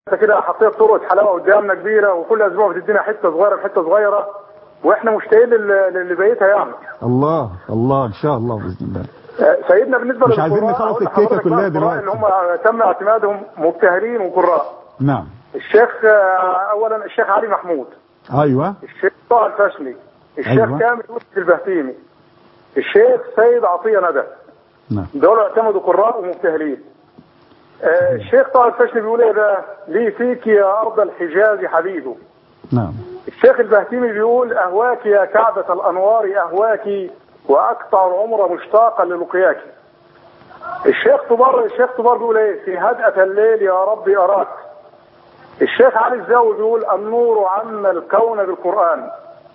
انت كده حطيت طرقه حلاوه قدامنا كبيره وكل اسبوع بتدينا حته صغيره بحته صغيره واحنا مشتاقين لل- لبقيتها يعني الله الله ان شاء الله باذن الله آه، سيدنا بالنسبه مش عايزين للقراء، نخلص أقول الكيكة لحضرتك كلها بقى القراء دلوقتي. اللي هم تم اعتمادهم مبتهلين وقراء نعم الشيخ آه، اولا الشيخ علي محمود ايوه الشيخ طه الفشلي الشيخ أيوة. كامل يوسف البهتيمي الشيخ سيد عطيه ندى نعم دول اعتمدوا قراء ومبتهلين آه، الشيخ طه الفشلي بيقول ايه بقى لي فيك يا ارض الحجاز حبيبه نعم الشيخ البهتيمي بيقول اهواك يا كعبة الانوار اهواك واقطع العمر مشتاقا للقياك الشيخ طبار الشيخ طبار بيقول ايه في هدأة الليل يا ربي اراك الشيخ علي الزاوي بيقول النور عم الكون بالقرآن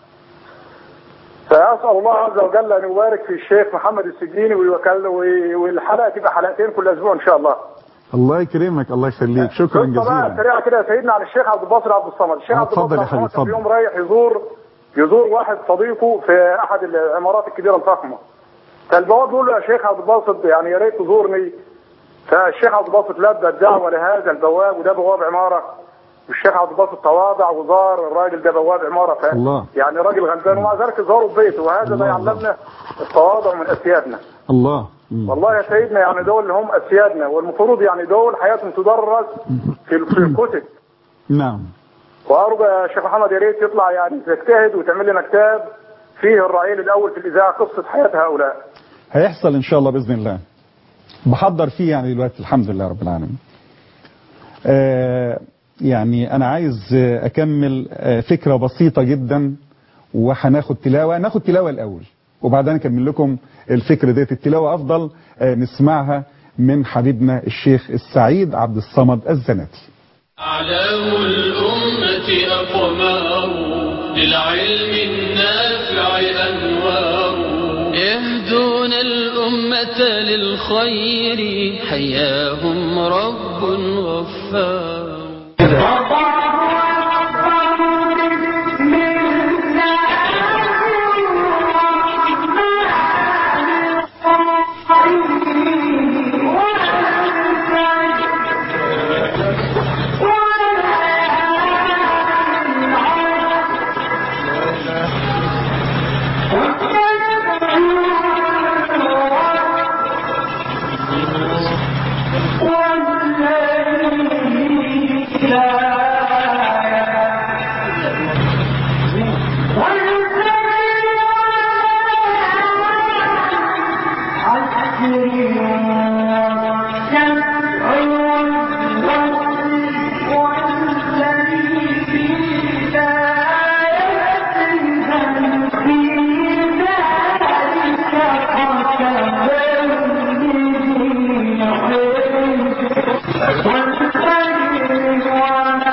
فأسأل الله عز وجل أن يبارك في الشيخ محمد السجيني ويوكل- والحلقة تبقى حلقتين كل أسبوع إن شاء الله. الله يكرمك الله يخليك شكرا قصة بقى جزيلا سريعة كده يا سيدنا عن الشيخ عبد الباسط عبد الصمد، الشيخ آه، عبد الباسط اتفضل يا عبد الصمد حبيبي، كان في اتفضل. يوم رايح يزور يزور واحد صديقه في أحد العمارات الكبيرة الفخمة. فالبواب بيقول له يا شيخ عبد الباسط يعني يا ريت تزورني. فالشيخ عبد الباسط لبى الدعوة لهذا البواب وده بواب عمارة. والشيخ عبد الباسط تواضع وزار الراجل ده بواب عمارة ف... الله. يعني راجل غلبان ومع ذلك زاره في بيته وهذا الله، ما يعلمنا التواضع من أسيادنا. الله مم. والله يا سيدنا يعني دول اللي هم اسيادنا والمفروض يعني دول حياتهم تدرس في في الكتب نعم وارجو يا شيخ محمد يا ريت يطلع يعني تجتهد وتعمل لنا كتاب فيه الرعيل الاول في الاذاعه قصه حياه هؤلاء هيحصل ان شاء الله باذن الله بحضر فيه يعني دلوقتي الحمد لله رب العالمين آه يعني انا عايز آه، اكمل آه فكره بسيطه جدا وهناخد تلاوه ناخد تلاوه الاول وبعدين اكمل لكم الفكره ديت التلاوه افضل آه نسمعها من حبيبنا الشيخ السعيد عبد الصمد الزناتي أعلام الأمة أقمار للعلم النافع أنوار يهدون الأمة للخير حياهم رب غفار Thank you.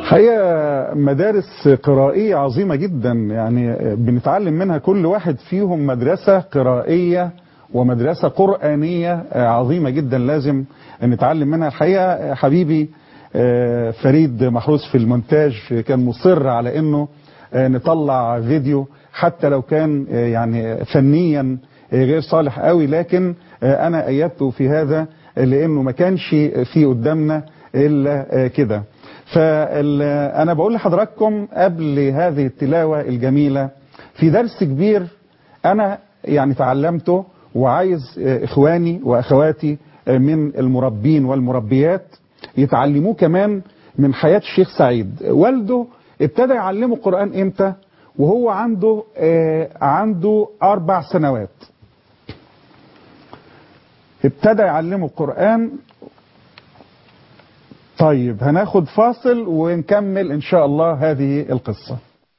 حقيقة مدارس قرائية عظيمة جدا يعني بنتعلم منها كل واحد فيهم مدرسة قرائية ومدرسة قرآنية عظيمة جدا لازم نتعلم منها الحقيقة حبيبي آه، فريد محروس في المونتاج كان مصر على انه آه، نطلع فيديو حتى لو كان آه، يعني فنيا غير صالح قوي لكن انا ايدته في هذا لانه ما كانش في قدامنا الا كده فانا بقول لحضراتكم قبل هذه التلاوة الجميلة في درس كبير انا يعني تعلمته وعايز اخواني واخواتي من المربين والمربيات يتعلموه كمان من حياة الشيخ سعيد والده ابتدى يعلمه قرآن امتى وهو عنده آه عنده اربع سنوات ابتدى يعلمه القرآن طيب هناخد فاصل ونكمل ان شاء الله هذه القصة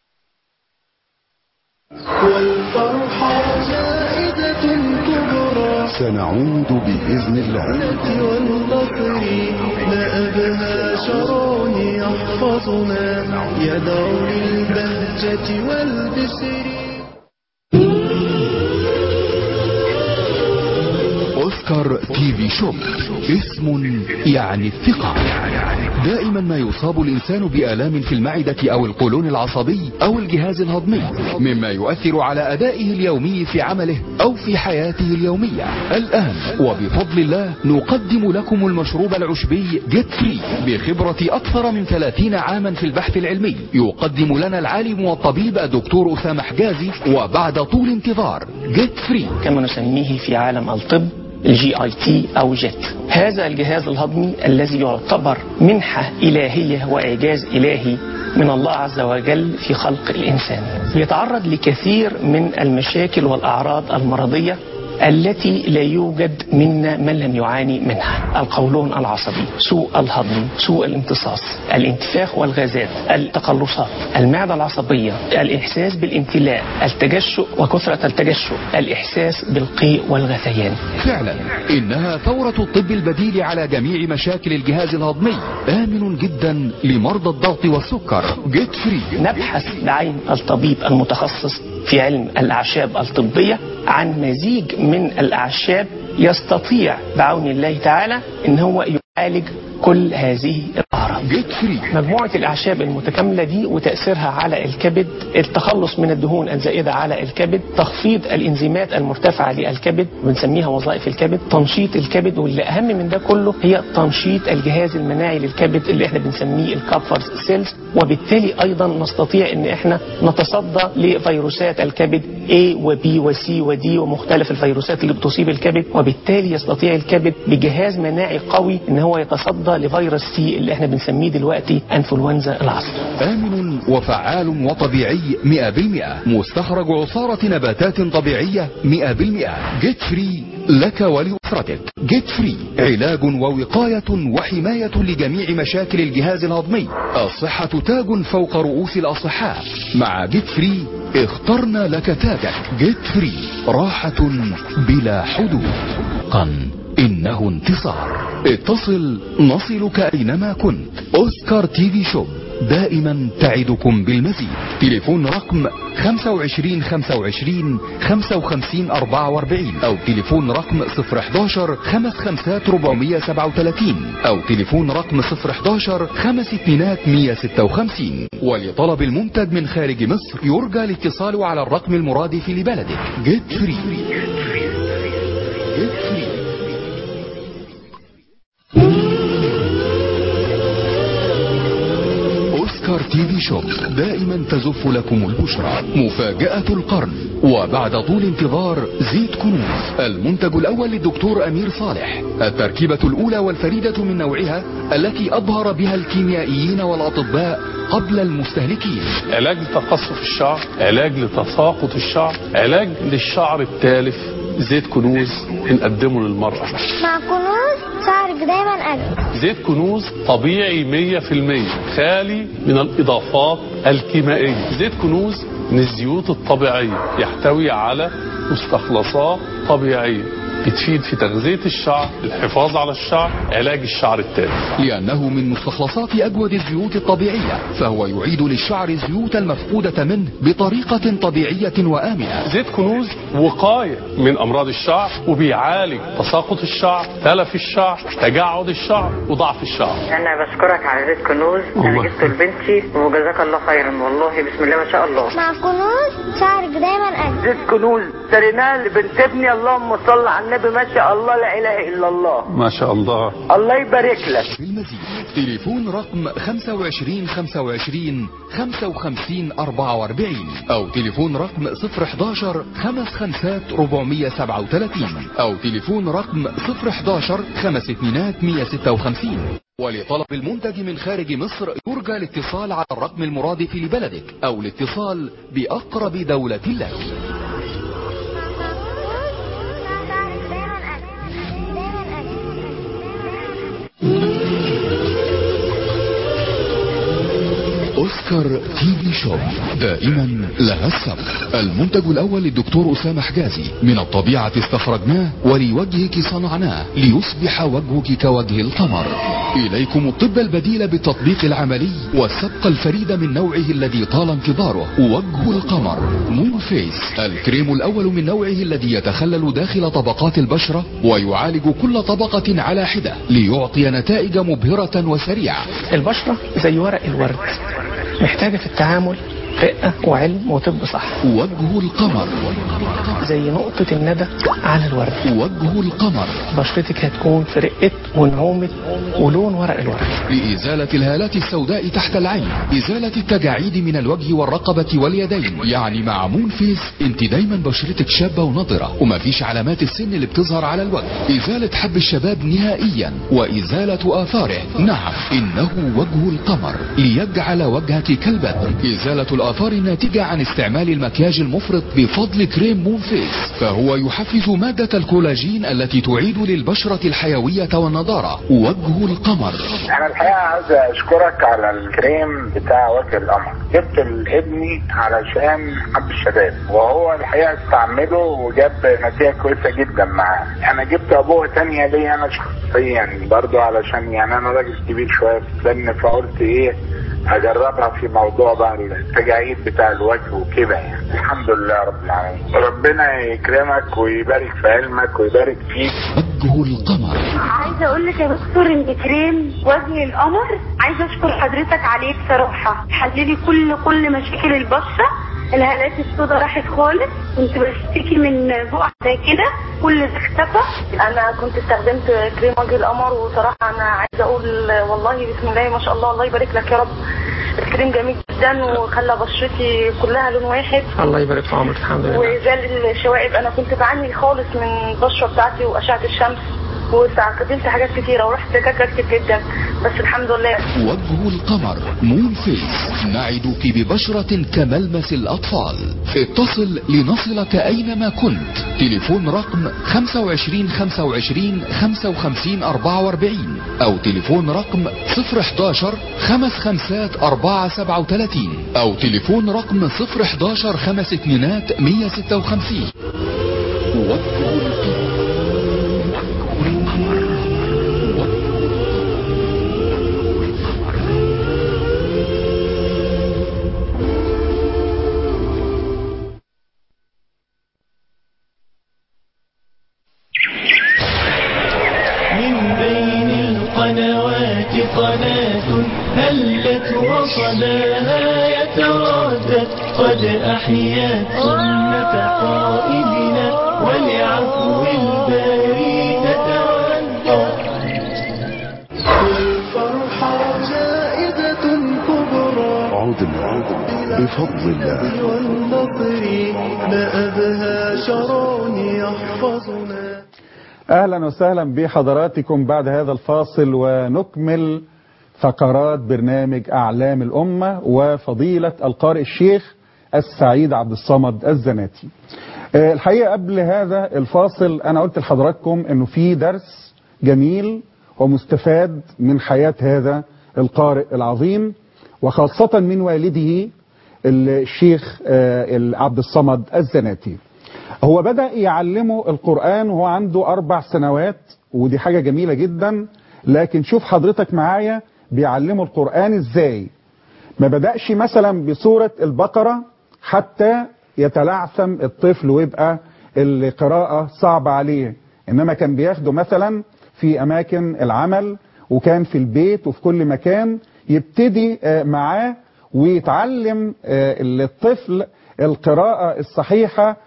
والفرحة زائدة كبرى سنعود بإذن الله والنصر لا أبهى شرع يحفظنا يدعو للبهجة والبسر أوسكار تي في شوب اسم يعني الثقة دائما ما يصاب الإنسان بآلام في المعدة أو القولون العصبي أو الجهاز الهضمي مما يؤثر على أدائه اليومي في عمله أو في حياته اليومية الآن وبفضل الله نقدم لكم المشروب العشبي جيت فري بخبرة أكثر من 30 عاما في البحث العلمي يقدم لنا العالم والطبيب الدكتور أسامة حجازي وبعد طول انتظار جيت فري كما نسميه في عالم الطب الجي اي تي او جيت هذا الجهاز الهضمي الذي يعتبر منحة إلهية وإعجاز إلهي من الله عز وجل في خلق الإنسان يتعرض لكثير من المشاكل والأعراض المرضية التي لا يوجد منا من لم يعاني منها القولون العصبي سوء الهضم سوء الامتصاص الانتفاخ والغازات التقلصات المعدة العصبية الإحساس بالامتلاء التجشؤ وكثرة التجشؤ الإحساس بالقيء والغثيان فعلا إنها ثورة الطب البديل على جميع مشاكل الجهاز الهضمي آمن جدا لمرضى الضغط والسكر جيت فري نبحث بعين الطبيب المتخصص في علم الأعشاب الطبية عن مزيج من الأعشاب يستطيع بعون الله تعالى ان هو يعالج كل هذه الأعراض جيت فري مجموعة الأعشاب المتكاملة دي وتأثيرها على الكبد التخلص من الدهون الزائدة على الكبد تخفيض الإنزيمات المرتفعة للكبد بنسميها وظائف الكبد تنشيط الكبد واللي أهم من ده كله هي تنشيط الجهاز المناعي للكبد اللي احنا بنسميه الكابفرز سيلز وبالتالي أيضا نستطيع ان احنا نتصدى لفيروسات الكبد A و B و C و D ومختلف الفيروسات اللي بتصيب الكبد وبالتالي يستطيع الكبد بجهاز مناعي قوي ان هو يتصدى لفيروس سي اللي احنا بنسميه دلوقتي انفلونزا العصر آمن وفعال وطبيعي 100% مستخرج عصارة نباتات طبيعية 100% جيت فري لك ولأسرتك جيت فري علاج ووقاية وحماية لجميع مشاكل الجهاز الهضمي الصحة تاج فوق رؤوس الأصحاء مع جيت فري اخترنا لك تاجك جيت فري راحة بلا حدود قن إنه انتصار اتصل نصلك أينما كنت أوسكار تي في شوب دائما تعدكم بالمزيد تليفون رقم 25 25 55 44 أو تليفون رقم 011 55 437 أو تليفون رقم 011 5 اتنينات 156 ولطلب المنتج من خارج مصر يرجى الاتصال على الرقم المرادف لبلدك جيت فري جيت فري أوسكار تي في شوب دائما تزف لكم البشرى مفاجأة القرن وبعد طول انتظار زيت كنوز المنتج الأول للدكتور أمير صالح التركيبة الأولى والفريدة من نوعها التي أظهر بها الكيميائيين والأطباء قبل المستهلكين علاج لتقصف الشعر علاج لتساقط الشعر علاج للشعر التالف زيت كنوز بنقدمه للمرأة مع كنوز شعرك دايما أجمل زيت كنوز طبيعي 100% خالي من الإضافات الكيميائية زيت كنوز من الزيوت الطبيعية يحتوي على مستخلصات طبيعية بتفيد في تغذية الشعر الحفاظ على الشعر علاج الشعر التالف لأنه من مستخلصات أجود الزيوت الطبيعية فهو يعيد للشعر الزيوت المفقودة منه بطريقة طبيعية وآمنة زيت كنوز وقاية من أمراض الشعر وبيعالج تساقط الشعر تلف الشعر تجعد الشعر وضعف الشعر انا بشكرك على زيت كنوز انا الله. جبته لبنتي وجزاك الله خيرا والله بسم الله ما شاء الله مع كنوز شعرك دايما أجمل زيت كنوز اشتريناه لبنت ابني اللهم صل على النبي ما شاء الله لا اله الا الله ما شاء الله الله يبارك لك بالمزيد تليفون رقم 25 25 55 44 أو تليفون رقم 011 55 437 أو تليفون رقم 011 52 156 ولطلب المنتج من خارج مصر يرجى الاتصال على الرقم المرادف لبلدك أو الاتصال بأقرب دولة لك شعرك دايما أجمل دايما أجمل اوسكار تي في شوب دائما لها السبق المنتج الاول للدكتور اسامه حجازي من الطبيعه استخرجناه ولوجهك صنعناه ليصبح وجهك كوجه القمر اليكم الطب البديل بالتطبيق العملي والسبق الفريد من نوعه الذي طال انتظاره وجه القمر مون فيس الكريم الاول من نوعه الذي يتخلل داخل طبقات البشره ويعالج كل طبقه على حده ليعطي نتائج مبهره وسريعه البشرة زي ورق الورد محتاجة في التعامل رقة وعلم وطب صح وجه القمر زي نقطة الندى على الورد وجه القمر بشرتك هتكون في رقة ونعومة ولون ورق الورد لإزالة الهالات السوداء تحت العين إزالة التجاعيد من الوجه والرقبة واليدين يعني مع مون فيس انت دايما بشرتك شابة ونضرة ومفيش علامات السن اللي بتظهر على الوجه إزالة حب الشباب نهائيا وإزالة آثاره نعم إنه وجه القمر ليجعل وجهك كالبدر إزالة الآثار الناتجة عن استعمال المكياج المفرط بفضل كريم مون فيس فهو يحفز مادة الكولاجين التي تعيد للبشرة الحيوية والنضارة وجه القمر انا الحقيقه عايز اشكرك على الكريم بتاع وجه القمر جبت لابني علشان حب الشباب وهو الحقيقه استعمله وجاب نتيجه كويسه جدا معاه انا جبت ابوه تانية ليا انا شخصيا برضو علشان يعني انا راجل كبير شويه في السن فقلت ايه هجربها في موضوع بقى التجاعيد بتاع الوجه وكده يعني الحمد لله رب العالمين ربنا يكرمك ويبارك في علمك ويبارك فيك وجه القمر عايزه اقول لك يا دكتور ان كريم وجه القمر عايزه اشكر حضرتك عليه بصراحه حللي كل كل مشاكل البشره الهالات السوداء راحت خالص كنت بشتكي من بقع زي كده كل ده اختفى انا كنت استخدمت كريم وجه القمر وصراحه انا عايزه اقول والله بسم الله ما شاء الله الله يبارك لك يا رب الكريم جميل جدا وخلى بشرتي كلها لون واحد الله يبارك في عمرك الحمد لله وزال الشوائب انا كنت بعاني خالص من البشره بتاعتي واشعه الشمس واستخدمت حاجات كتيره ورحت دكاتره كتير جدا بس الحمد لله وجه القمر مون فيس نعدك ببشرة كملمس الأطفال اتصل لنصلك أينما كنت تليفون رقم 25 25 55 44 أو تليفون رقم 011 55 437 أو تليفون رقم 011 5 اتنينات 156 وجه القمر من بين القنوات قناة هلت وصداها يتردد قد أحيت سنة قائدنا ولعفو الباري تتودد والفرحة جائزة كبرى عدنا بفضل الله والنصر ما أبهى شرع يحفظنا اهلا وسهلا بحضراتكم بعد هذا الفاصل ونكمل فقرات برنامج اعلام الامه وفضيله القارئ الشيخ السعيد عبد الصمد الزناتي. آه، الحقيقه قبل هذا الفاصل انا قلت لحضراتكم انه في درس جميل ومستفاد من حياه هذا القارئ العظيم وخاصه من والده الشيخ آه، عبد الصمد الزناتي. هو بدأ يعلمه القرآن وهو عنده أربع سنوات ودي حاجة جميلة جدا لكن شوف حضرتك معايا بيعلمه القرآن ازاي ما بدأش مثلا بسورة البقرة حتى يتلعثم الطفل ويبقى القراءة صعبة عليه إنما كان بياخده مثلا في أماكن العمل وكان في البيت وفي كل مكان يبتدي آه، معاه ويتعلم آه، الطفل القراءة الصحيحة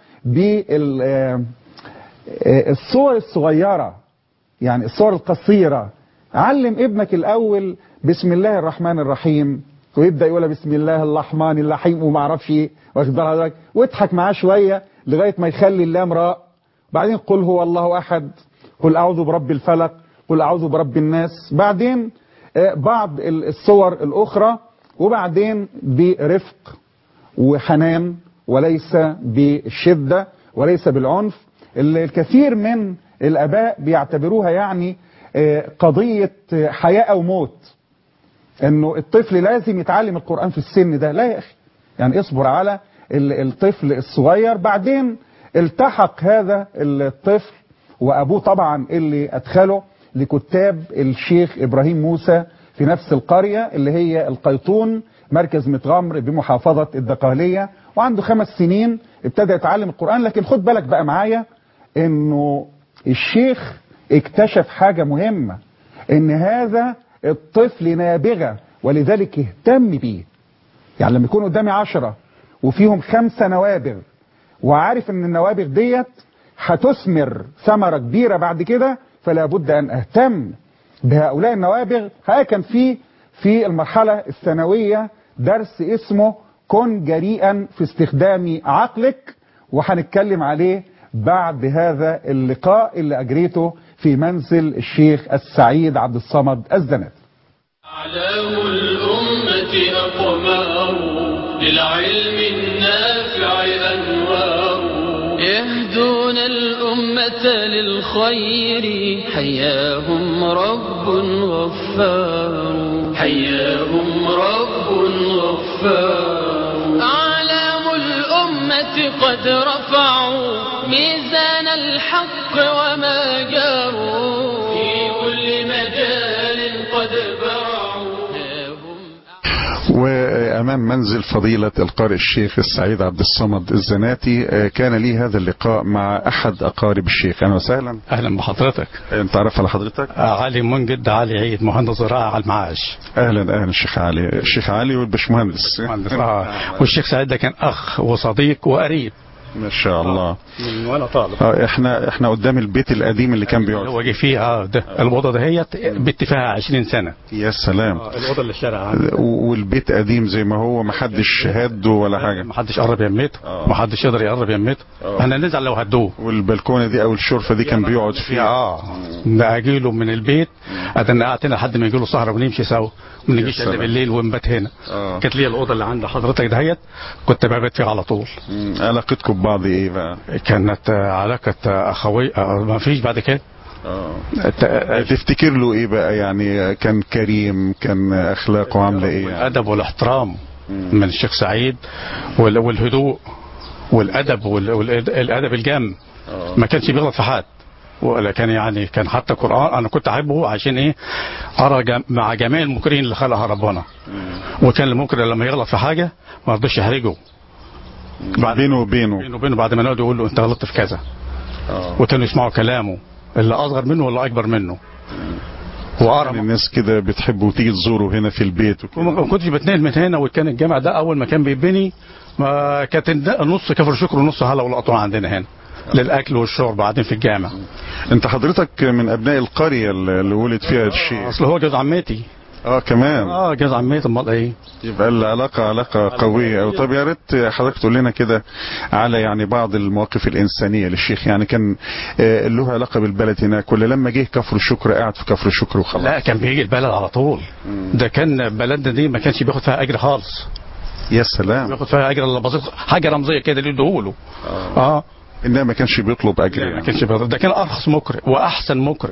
بالصور الصغيرة يعني الصور القصيرة علم ابنك الأول بسم الله الرحمن الرحيم ويبدأ يقولها بسم الله الرحمن الرحيم وما اعرفش ايه واخد بال حضرتك واضحك معاه شوية لغاية ما يخلي اللام راء بعدين قل هو الله أحد قل أعوذ برب الفلق قل أعوذ برب الناس بعدين آه، بعض ال- الصور الأخرى وبعدين برفق وحنان وليس بالشدة وليس بالعنف ال- الكثير من الآباء بيعتبروها يعني آه، قضية آه، حياة أو موت انه الطفل لازم يتعلم القرآن في السن ده لا يا اخي يعني اصبر على ال- الطفل الصغير بعدين التحق هذا الطفل وابوه طبعا اللي ادخله لكتاب الشيخ ابراهيم موسى في نفس القرية اللي هي القيطون مركز متغمر بمحافظة الدقهلية وعنده خمس سنين ابتدى يتعلم القرآن لكن خد بالك بقى معايا انه الشيخ اكتشف حاجة مهمة ان هذا الطفل نابغة ولذلك اهتم بيه يعني لما يكون قدامي عشرة وفيهم خمسة نوابغ وعارف ان النوابغ ديت هتثمر ثمرة كبيرة بعد كده فلا بد ان اهتم بهؤلاء النوابغ ها كان في في المرحلة الثانوية درس اسمه كن جريئا في استخدام عقلك وهنتكلم عليه بعد هذا اللقاء اللي اجريته في منزل الشيخ السعيد عبد الصمد الزناتي أعلام الأمة أقمار للعلم النافع أنوار يهدون الأمة للخير حياهم رب غفار حياهم رب غفار أعلام الأمة قد رفعوا ميزان الحق وما جاروا في كل مجال قد برعوا وأمام منزل فضيلة القارئ الشيخ السعيد عبد الصمد الزناتي آه، كان لي هذا اللقاء مع أحد أقارب الشيخ أهلا وسهلا اهلا بحضرتك أنت عارف على حضرتك آه، علي منجد علي عيد مهندس زراعه على المعاش أهلا أهلا الشيخ علي الشيخ علي والبشمهندس مهندس آه. والشيخ سعيد ده كان اخ وصديق وقريب ما شاء الله من وانا طالب آه، احنا احنا قدام البيت القديم اللي كان بيقعد هو جه فيه اه ده الاوضه دهيت باتفاقها 20 سنه يا سلام آه، الاوضه اللي الشارع عندي. والبيت قديم زي ما هو محدش هده ولا حاجة محدش قرب يميته محدش يقدر يقرب يميته احنا نزعل لو هدوه والبلكونة دي او الشرفة دي كان بيقعد فيها اه ده اجي له من البيت ادنا قاعد هنا لحد ما يجي له سهره ونمشي سوا ما نجيش الا سلام. بالليل ونبات هنا آه. كانت لي الاوضه اللي عند حضرتك دهيت كنت ببات فيها على طول مم، علاقتكم ببعض ايه بقى كانت آه، علاقه آه، اخويه آه، ما فيش بعد كده اه تفتكر له ايه بقى يعني كان كريم كان اخلاقه عامله ايه يعني؟ الادب والاحترام من الشيخ سعيد وال- والهدوء والادب والادب الجام ما كانش بيغلط في حد ولا كان يعني كان حتى القران انا كنت احبه عشان ايه ارى جم- مع جميع المكرهين اللي خلقها ربنا وكان المكره لما يغلط في حاجه ما رضيش يحرجه بعد بينه وبينه بينه وبينه بعد ما يقعد يقول له انت غلطت في كذا وكانوا يسمعوا كلامه اللي اصغر منه ولا اكبر منه وأرى الناس كده بتحب وتيجي تزوره هنا في البيت وكده وما كنتش بتنقل من هنا وكان الجامع ده اول ما كان بيتبني ما كانت الد- نص كفر شكر ونص هلا والقطوع عندنا هنا للاكل والشرب بعدين في الجامع انت حضرتك من ابناء القرية اللي ولد فيها الشيخ اصل هو جوز عمتي اه كمان اه جوز عمتي امال ايه يبقى العلاقة علاقة قوية أو طب يا ريت حضرتك تقول لنا كده على يعني بعض المواقف الإنسانية للشيخ يعني كان آه، له علاقة بالبلد هناك ولا لما جه كفر الشكر قاعد في كفر الشكر وخلاص لا كان بيجي البلد على طول ده كان بلدنا دي ما كانش بياخد فيها اجر خالص يا سلام بياخد فيها اجر الا بسيط حاجه رمزيه كده اللي له اه إنما ما كانش بيطلب أجر ما يعني كانش بياخد ده كان ارخص مقرئ واحسن مقرئ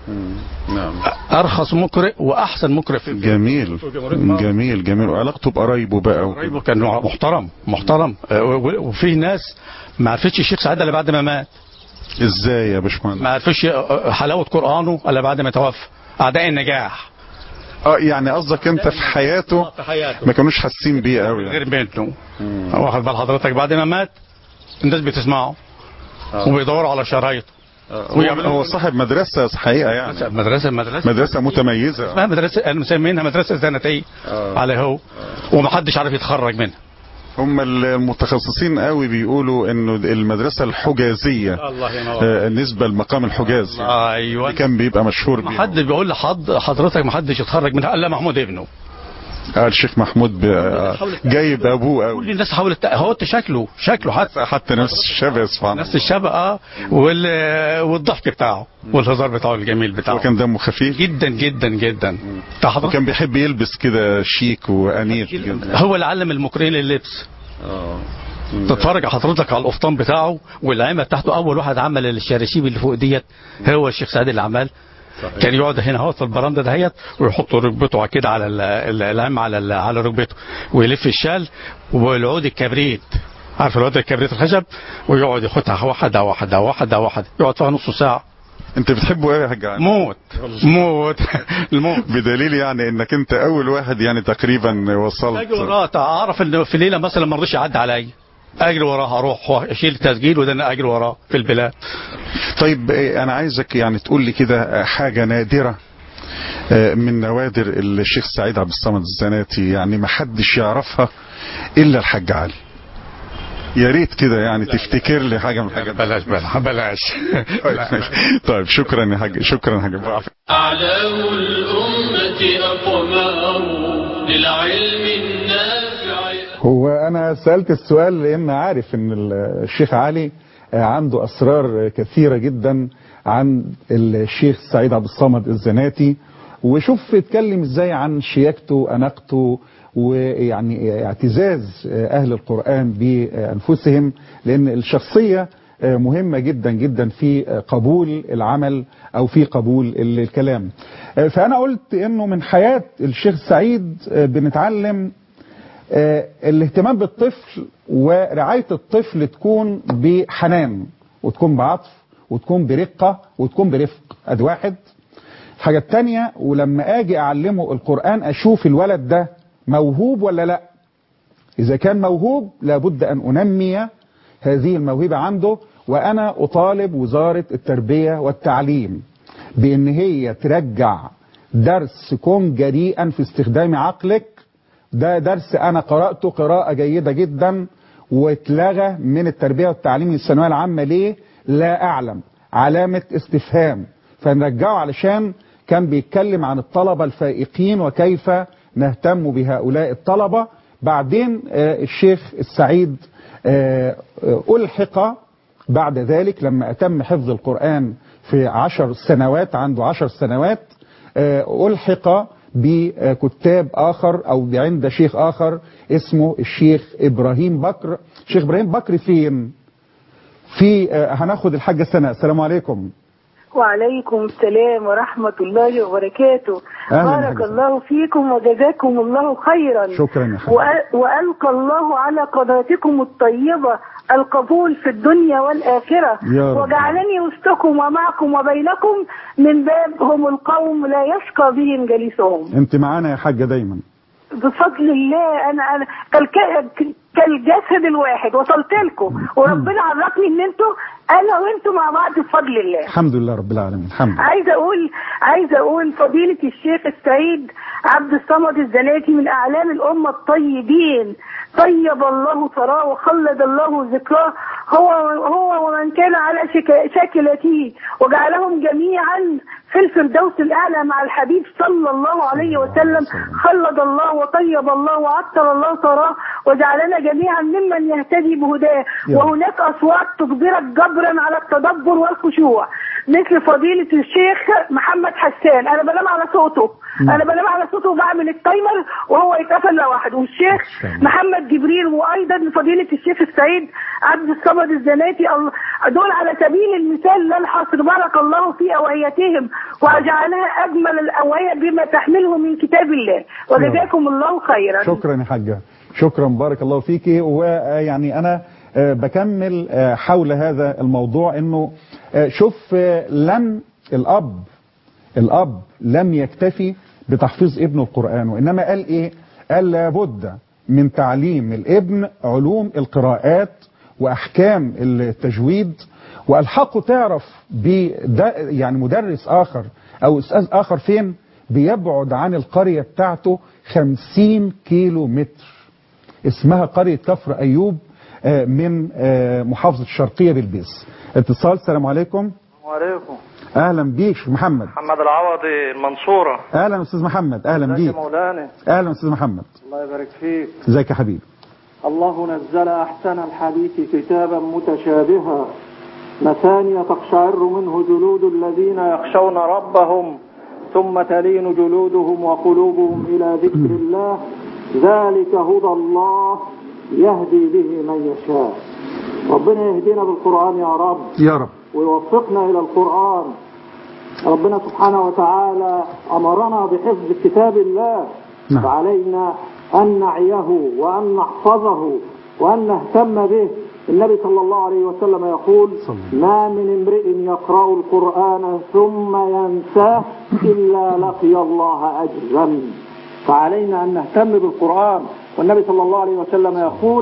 نعم ارخص مقرئ واحسن مقرئ في جميل جميل جميل وعلاقته بقرايبه بقى قريبه كان محترم محترم آه، و- وفي ناس ما عرفتش الشيخ سعد الا بعد ما مات ازاي يا باشمهندس ما عرفتش آه، حلاوه قرانه الا بعد ما توفى اعداء النجاح اه يعني قصدك انت في حياته في حياته ما كانوش حاسين بيه قوي يعني. غير بيته واخد بال حضرتك بعد ما مات الناس بتسمعه وبيدوروا على شرايط هو, هو صاحب مدرسة حقيقة يعني مدرسه مدرسه مدرسة متميزة اسمها مدرسه انا مسمينها مدرسه زناتيه على هو ومحدش عارف يتخرج منها هم المتخصصين قوي بيقولوا انه المدرسة الحجازية الله ينور آه، نسبة لمقام الحجاز يعني. ايوه اللي كان بيبقى مشهور ما بيه حد بيقول لحد حضرتك ما حدش يتخرج منها الا محمود ابنه آه الشيخ محمود ب- آه، جايب ابوه قوي كل الناس حاولت هو انت شكله شكله حتى حتى نفس الشبه سبحان نفس الشبه اه وال... والضحك بتاعه والهزار بتاعه الجميل بتاعه وكان دمه خفيف جدا جدا جدا بتاع حضرتك وكان بيحب يلبس كده شيك وانيق كده هو اللي علم المقرئين اللبس تتفرج حضرتك على القفطان بتاعه والعمه بتاعته اول واحد عمل الشراشيب اللي فوق ديت هو الشيخ سعيد اللي عمل كان يقعد هنا اهوت في البرندة دهيت ويحط ركبته كده على ال- ال- العمة على ال- على ركبته ويلف الشال والعود الكبريت عارف العود الكبريت الخشب ويقعد ياخدها واحدة واحدة واحدة واحدة يقعد فيها نص ساعة انت بتحبه ايه يا حاج علي؟ موت موت الموت بدليل يعني انك انت اول واحد يعني تقريبا وصلت اجي وراه اعرف ان في ليله مثلا ما رضيش يعدي عليا اجري وراه اروح اشيل التسجيل وده انا اجري وراه في البلاد طيب إيه، انا عايزك يعني تقول لي كده آه، حاجة نادرة آه، من نوادر الشيخ سعيد عبد الصمد الزناتي يعني ما حدش يعرفها الا الحاج علي يا ريت كده يعني تفتكر لي حاجة من الحاجات بلاش بلاش بلاش طيب شكرا يا حاج شكرا يا حاج أعلام الأمة أقمار للعلم النافع هو انا سالت السؤال لان عارف ان الشيخ علي عنده اسرار كثيره جدا عن الشيخ سعيد عبد الصمد الزناتي وشوف اتكلم ازاي عن شياكته اناقته ويعني اعتزاز اهل القران بانفسهم لان الشخصيه مهمة جدا جدا في قبول العمل او في قبول الكلام فانا قلت انه من حياة الشيخ سعيد بنتعلم آه، الاهتمام بالطفل ورعاية الطفل تكون بحنان وتكون بعطف وتكون برقة وتكون برفق ادي واحد الحاجة التانية ولما اجي اعلمه القرآن اشوف الولد ده موهوب ولا لا اذا كان موهوب لابد ان انمي هذه الموهبة عنده وانا اطالب وزارة التربية والتعليم بان هي ترجع درس كن جريئا في استخدام عقلك ده درس انا قرأته قراءة جيدة جدا واتلغى من التربية والتعليم الثانوية العامة ليه لا اعلم علامة استفهام فنرجعه علشان كان بيتكلم عن الطلبة الفائقين وكيف نهتم بهؤلاء الطلبة بعدين آه، الشيخ السعيد آه، آه، ألحق بعد ذلك لما أتم حفظ القرآن في عشر سنوات عنده عشر سنوات آه، ألحق بكتاب آخر أو عند شيخ آخر اسمه الشيخ إبراهيم بكر شيخ إبراهيم بكر فين في آه، هناخد الحاجة سنة السلام عليكم وعليكم السلام ورحمة الله وبركاته أهلا بارك حاجة. الله فيكم وجزاكم الله خيرا شكرا يا حبيبي وأ- وألقى الله على قناتكم الطيبة القبول في الدنيا والآخرة يا رب. وجعلني وسطكم ومعكم وبينكم من باب هم القوم لا يشقى بهم جليسهم انت معانا يا حاجة دايما بفضل الله انا انا كالك- كالجسد الواحد وصلت لكم وربنا عرفني ان انتوا انا وانتوا مع بعض بفضل الله الحمد لله رب العالمين الحمد لله عايزه اقول عايزه اقول فضيله الشيخ السعيد عبد الصمد الزناتي من اعلام الامه الطيبين طيب الله ثراه وخلد الله ذكراه هو هو ومن كان على شك- شاكلته وجعلهم جميعا في الفردوس الاعلى مع الحبيب صلى الله عليه وسلم خلد الله وطيب الله وعطر الله ثراه وجعلنا جميعا ممن يهتدي بهداه يا رب. وهناك اصوات تجبرك جبرا على التدبر والخشوع مثل فضيلة الشيخ محمد حسان انا بنام على صوته نعم. انا بنام على صوته وبعمل التايمر وهو يتقفل لوحده والشيخ محمد جبريل وايضا فضيلة الشيخ السعيد عبد الصمد الزناتي الله دول على سبيل المثال لا الحصر بارك الله في أوعيتهم وجعلها أجمل الأوعية بما تحمله من كتاب الله وجزاكم الله خيرا شكرا يا حاجة شكرا بارك الله فيكي ويعني أنا آه، بكمل آه، حول هذا الموضوع انه آه، شوف آه، لم الاب الاب لم يكتفي بتحفيظ ابنه القرآن وانما قال ايه قال لابد من تعليم الابن علوم القراءات واحكام التجويد والحقه تعرف بدا يعني مدرس اخر او استاذ اخر فين بيبعد عن القرية بتاعته خمسين كيلو متر اسمها قرية كفر ايوب آه، من آه، محافظة الشرقية بالبيس اتصال السلام عليكم وعليكم اهلا بيك محمد محمد العوضي المنصورة اهلا استاذ محمد اهلا ازيك يا بيك مولانا اهلا استاذ محمد الله يبارك فيك ازيك يا حبيبي الله نزل أحسن الحديث كتابا متشابها مثانية تقشعر منه جلود الذين يخشون ربهم ثم تلين جلودهم وقلوبهم إلى ذكر الله ذلك هدى الله يهدي به من يشاء ربنا يهدينا بالقرآن يا رب يا رب ويوفقنا إلى القرآن ربنا سبحانه وتعالى أمرنا بحفظ كتاب الله نعم. فعلينا أن نعيه وأن نحفظه وأن نهتم به النبي صلى الله عليه وسلم يقول ما من امرئ يقرأ القرآن ثم ينساه إلا لقي الله أجرا فعلينا أن نهتم بالقرآن والنبي صلى الله عليه وسلم يقول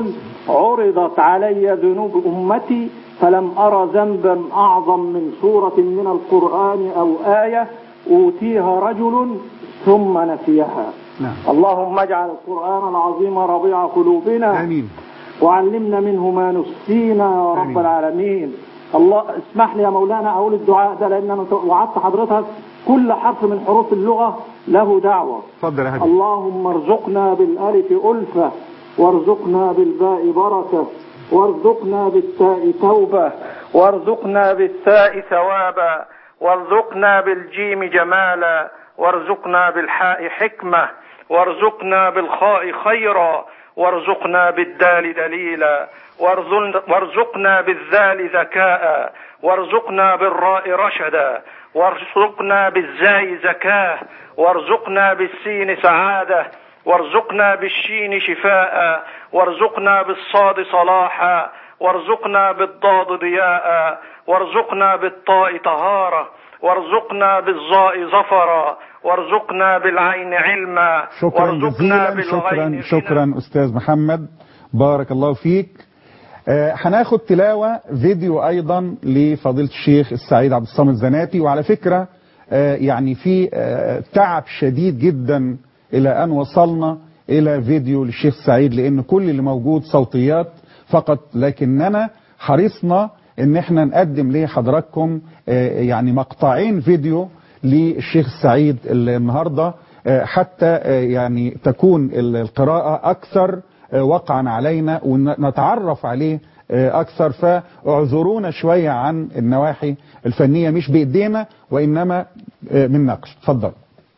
عرضت علي ذنوب أمتي فلم أرى ذنبا أعظم من سورة من القرآن أو آية أوتيها رجل ثم نسيها نعم. اللهم اجعل القرآن العظيم ربيع قلوبنا امين وعلمنا منه ما نسينا يا رب آمين. العالمين الله اسمح لي يا مولانا اقول الدعاء ده لان انا وعدت حضرتك كل حرف من حروف اللغه له دعوه اتفضل يا حبيبي اللهم ارزقنا بالالف الفه وارزقنا بالباء بركه وارزقنا بالتاء توبه وارزقنا بالثاء ثوابا وارزقنا بالجيم جمالا وارزقنا بالحاء حكمه وارزقنا بالخاء خيرا وارزقنا بالدال دليلا وارزقنا- وارزقنا بالذال ذكاء وارزقنا بالراء رشدا وارزقنا بالزاي زكاه وارزقنا بالسين سعاده وارزقنا بالشين شفاء وارزقنا بالصاد صلاحا وارزقنا بالضاد ضياء وارزقنا بالطاء طهارة وارزقنا بالظاء ظفرا وارزقنا بالعين علما شكرا وارزقنا جزيلا بالغين شكرا شكرا استاذ محمد بارك الله فيك آه، هناخد تلاوة فيديو ايضا لفضيلة الشيخ السعيد عبد الصامد زناتي وعلى فكرة آه، يعني في آه، تعب شديد جدا الى ان وصلنا الى فيديو للشيخ سعيد لان كل اللي موجود صوتيات فقط لكننا حرصنا ان احنا نقدم لحضراتكم آه، يعني مقطعين فيديو للشيخ السعيد النهارده آه، حتى آه، يعني تكون ال- القراءة أكثر آه، وقعا علينا ونتعرف عليه آه، أكثر فاعذرونا شوية عن النواحي الفنية مش بإيدينا وإنما آه، من نقل اتفضل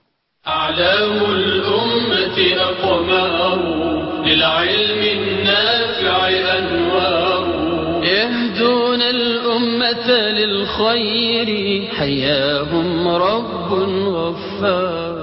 أعلام الأمة أقمار للعلم النافع أنوار يهدون الأمة للخير حياهم رب غفار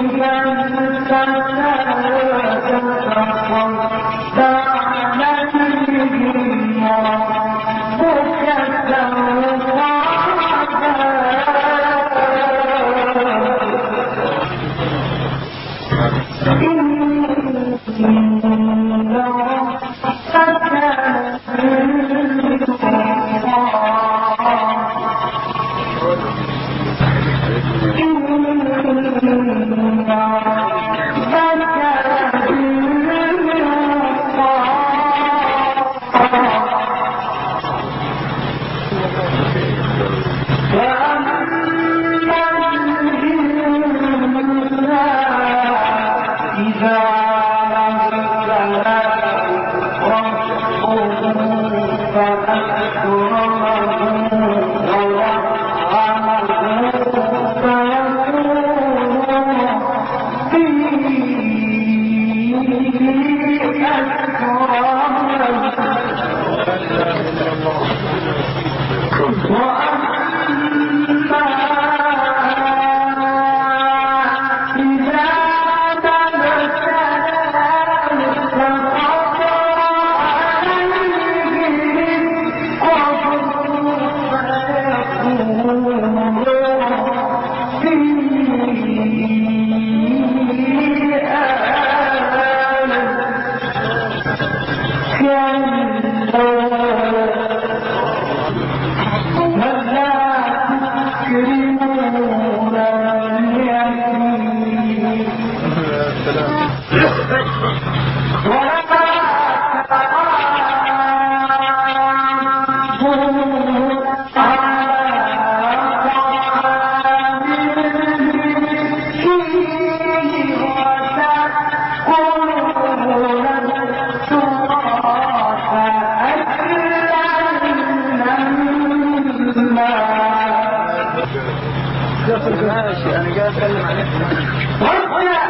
Thank you. ماشي انا جاي اتكلم عليك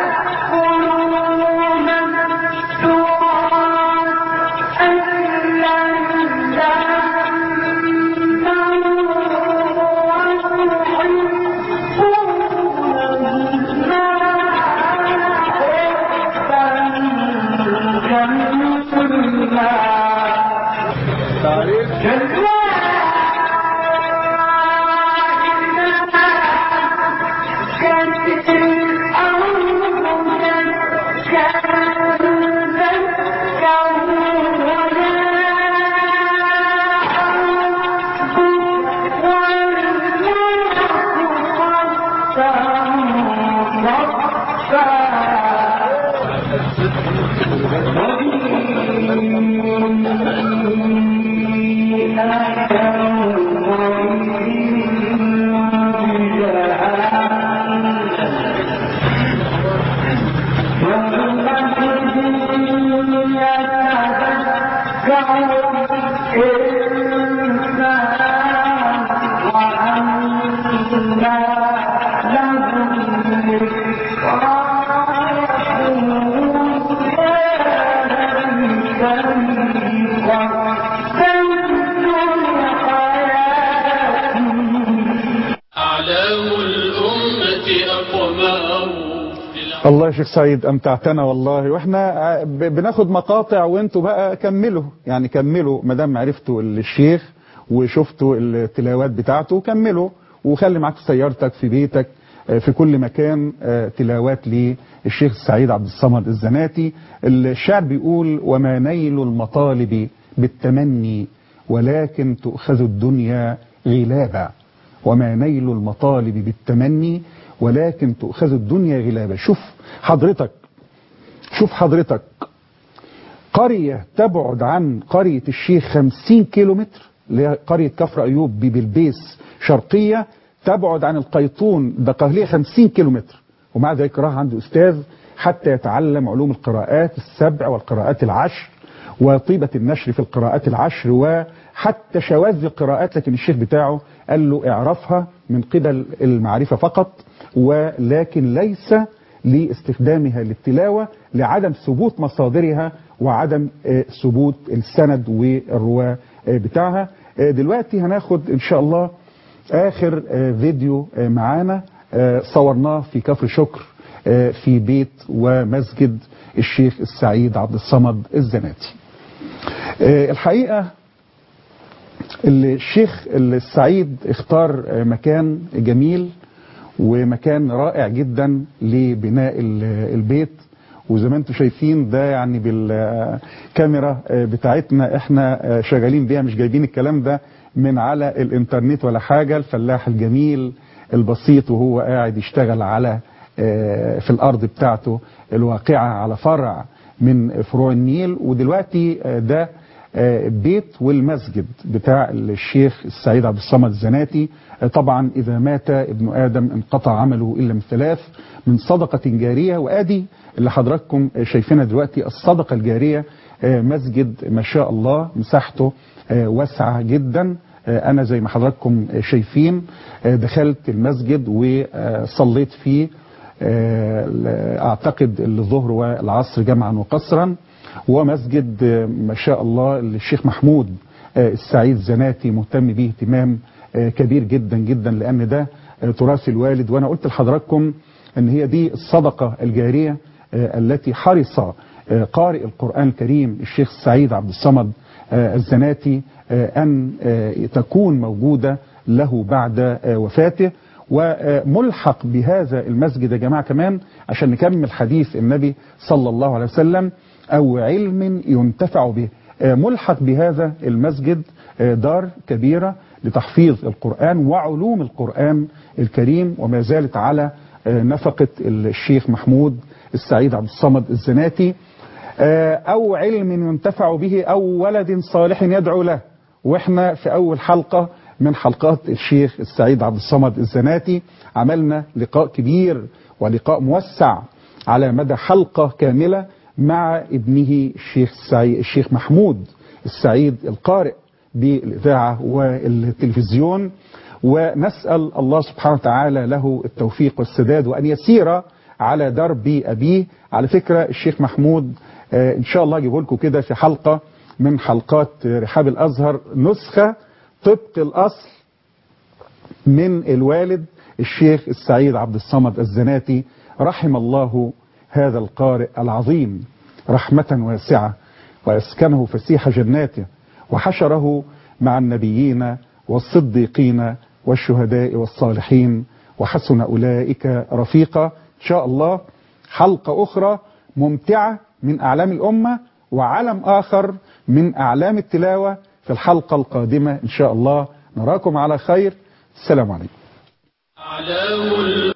أعلام الأمة أقمار الله يا شيخ سعيد امتعتنا والله واحنا ب- بناخد مقاطع وانتوا بقى كملوا يعني كملوا ما دام عرفتوا الشيخ وشفتوا التلاوات بتاعته كملوا وخلي معاك سيارتك في بيتك آه، في كل مكان آه، تلاوات للشيخ السعيد عبد الصمد الزناتي الشعر بيقول وما نيل المطالب بالتمني ولكن تؤخذ الدنيا غلابا وما نيل المطالب بالتمني ولكن تؤخذ الدنيا غلابا شوف حضرتك شوف حضرتك قرية تبعد عن قرية الشيخ 50 كيلومتر اللي هي قرية كفر أيوب ببلبيس شرقية تبعد عن القيطون دقهلية 50 كيلومتر ومع ذلك راح عنده أستاذ حتى يتعلم علوم القراءات السبع والقراءات العشر وطيبة النشر في القراءات العشر وحتى شواذ القراءات لكن الشيخ بتاعه قال له اعرفها من قبل المعرفة فقط ولكن ليس لاستخدامها للتلاوة لعدم ثبوت مصادرها وعدم آه، ثبوت السند والرواة آه، بتاعها آه، دلوقتي هناخد ان شاء الله اخر آه، فيديو آه، معانا آه، صورناه في كفر شكر آه، في بيت ومسجد الشيخ السعيد عبد الصمد الزناتي آه، الحقيقة الشيخ السعيد اختار آه، مكان جميل ومكان رائع جدا لبناء ال- البيت وزي ما انتم شايفين ده يعني بالكاميرا آه، بتاعتنا احنا آه، شغالين بيها مش جايبين الكلام ده من على الانترنت ولا حاجة الفلاح الجميل البسيط وهو قاعد يشتغل على آه، في الارض بتاعته الواقعة على فرع من فروع النيل ودلوقتي آه، ده آه، بيت والمسجد بتاع الشيخ السعيد عبد الصمد الزناتي آه، طبعا إذا مات ابن آدم انقطع عمله إلا من ثلاث من صدقة جارية وآدي اللي حضراتكم آه، شايفينها دلوقتي الصدقة الجارية آه، مسجد ما شاء الله مساحته آه، واسعة جدا آه، أنا زي ما حضراتكم آه، شايفين آه، دخلت المسجد وصليت فيه آه، أعتقد الظهر والعصر جمعا وقصرا ومسجد آه، ما شاء الله الشيخ محمود آه، السعيد زناتي مهتم به اهتمام آه، كبير جدا جدا لأن ده آه، تراث الوالد وأنا قلت لحضراتكم أن هي دي الصدقة الجارية آه، التي حرص آه، قارئ القرآن الكريم الشيخ السعيد عبد الصمد آه، الزناتي آه، أن آه، تكون موجودة له بعد آه، وفاته وملحق بهذا المسجد يا جماعة كمان عشان نكمل حديث النبي صلى الله عليه وسلم أو علم ينتفع به آه، ملحق بهذا المسجد آه، دار كبيرة لتحفيظ القرآن وعلوم القرآن الكريم وما زالت على آه، نفقة الشيخ محمود السعيد عبد الصمد الزناتي آه، أو علم ينتفع به أو ولد صالح يدعو له واحنا في أول حلقة من حلقات الشيخ السعيد عبد الصمد الزناتي عملنا لقاء كبير ولقاء موسع على مدى حلقة كاملة مع ابنه الشيخ السعيد الشيخ محمود السعيد القارئ بالإذاعة والتلفزيون ونسأل الله سبحانه وتعالى له التوفيق والسداد وأن يسير على درب أبيه على فكرة الشيخ محمود آه، إن شاء الله أجيبه لكم كده في حلقة من حلقات رحاب الأزهر نسخة طبق الأصل من الوالد الشيخ السعيد عبد الصمد الزناتي رحم الله هذا القارئ العظيم رحمة واسعة وأسكنه فسيح جناته وحشره مع النبيين والصديقين والشهداء والصالحين وحسن أولئك رفيقا إن شاء الله حلقة أخرى ممتعة من أعلام الأمة وعلم آخر من أعلام التلاوة في الحلقة القادمة إن شاء الله نراكم على خير السلام عليكم أعلام